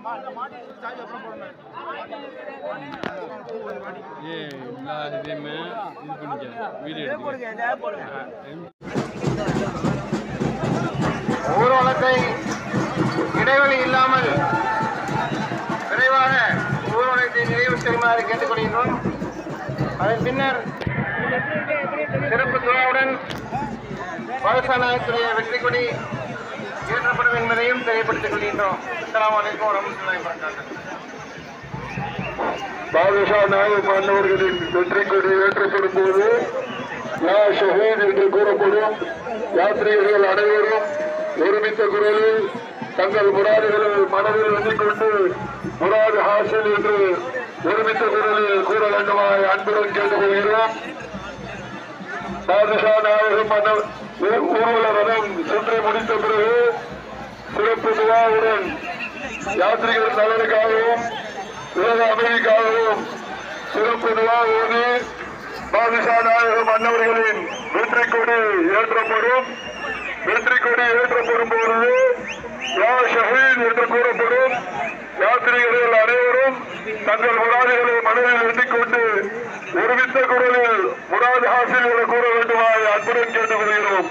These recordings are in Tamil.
ஏ எல்லா இதையுமே இது பண்ணிக்க வீடியோ ஊர்வலத்தை இடைவெளி இல்லாமல் விரைவாக ஊர்வலத்தை நிறைவு செய்யுமாறு கேட்டுக்கொள்கின்றோம் அதன் பின்னர் சிறப்பு துவாவுடன் பாதுஷாநாயகத்துடைய வெற்றி கொடி ஏற்றப்படும் என்பதையும் தெரியப்படுத்திக் கொள்கின்றோம் அஸ்ஸலாமு அலைக்கும் வரமத்துல்லாஹி வபரகாத்துஹு பாதுஷா நாயக் மாணவர்களின் வெற்றி கொடி ஏற்றப்படும் போது யா ஷஹீத் என்று கூறப்படும் யாத்ரீகர்கள் அனைவரும் ஒருமித்த குரலில் தங்கள் முராதுகளை மனதில் எண்ணிக்கொண்டு முராது ஹாசில் என்று ஒருமித்த குரலில் கூற வேண்டுமாய் அன்புடன் கேட்டுக்கொள்கிறோம் பாதுஷா நாயகம் மன்னர் ஊர்வல ரதம் சுற்றி முடித்த பிறகு சிறப்பு துவாவுடன் யாத்ரிகர் நலனுக்காகவும் உலக அமைதிக்காகவும் சிறப்பு துவா ஓதி பாதுஷா நாயகம் மன்னவர்களின் வெற்றி கொடி ஏற்றப்படும் வெற்றி கொடி ஏற்றப்படும் பொழுது யா ஷஹீத் என்று கூறப்படும் யாத்திரிகர்கள் அனைவரும் தங்கள் முராதிகளை மனதில் எண்ணிக்கொண்டு ஒருமித்த குரலில் முராது ஹாசில் என கூற வேண்டுமாய் அன்புடன் கேட்டுக்கொள்கிறோம்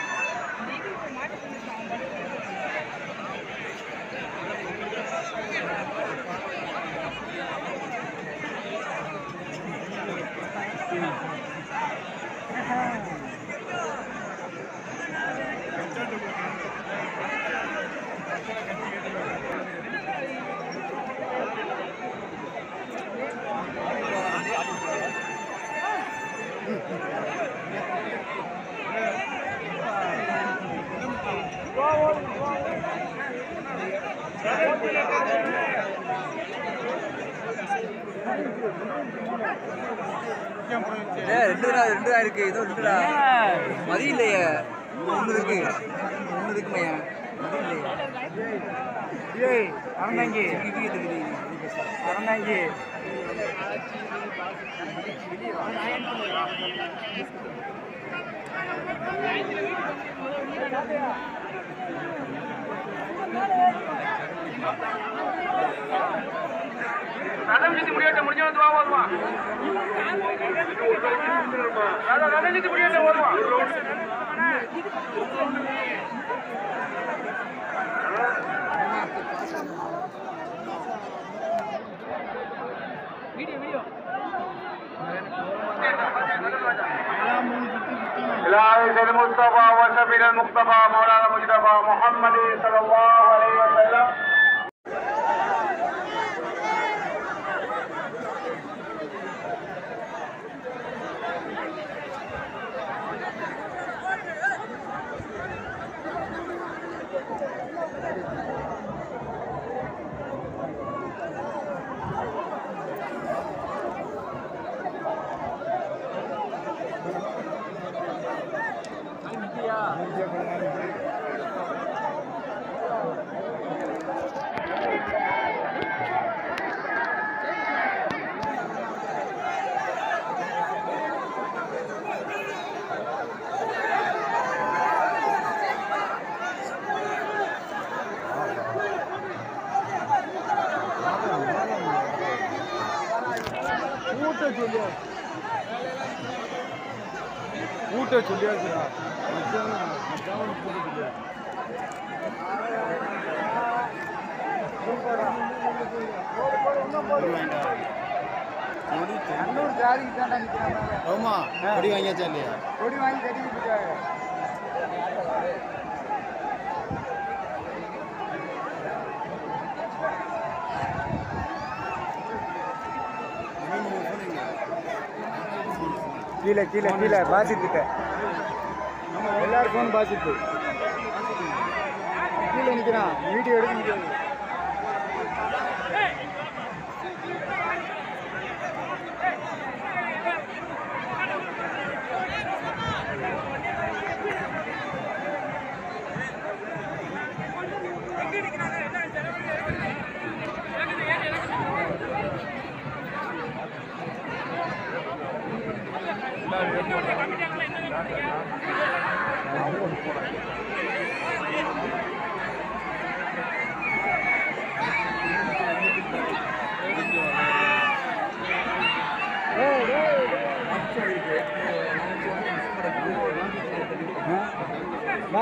ரெண்டு ரூபா ரெண்டு ரூபா இருக்கு ஏதோ ரெண்டு ரூபா மதி இல்லையே ஒன்று இருக்கு ஒன்று இருக்கு மையன் மதி இல்லையே அறந்தாங்கி அறந்தாங்கி ரதம் சுத்தி முடியட்டும் முடிஞ்சவன் துவா ஓதுவா ரதம் ரதம் சுத்தி முடியட்டும் ஓதுவா إلهي المصطفى وشفيع المصطفى مولانا مجتبى محمد صلى الله عليه وسلم கூட்ட சொல்லியாச்சுடா அன்னூர் ஜாதிக்கு தாண்டா நிற்கிறாங்க ஆமா கொடி வாங்கியாச்சா இல்லையா கொடி வாங்கி கட்டிக்கிட்டு இருக்காங்க கீழே கீழே கீழே பாசித்துட்ட எல்லாரும் ஃபோன் பாசித்து கீழே நிற்கிறான் வீடியோ எடுக்க முடியாது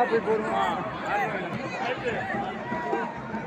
போய் போடுவோம்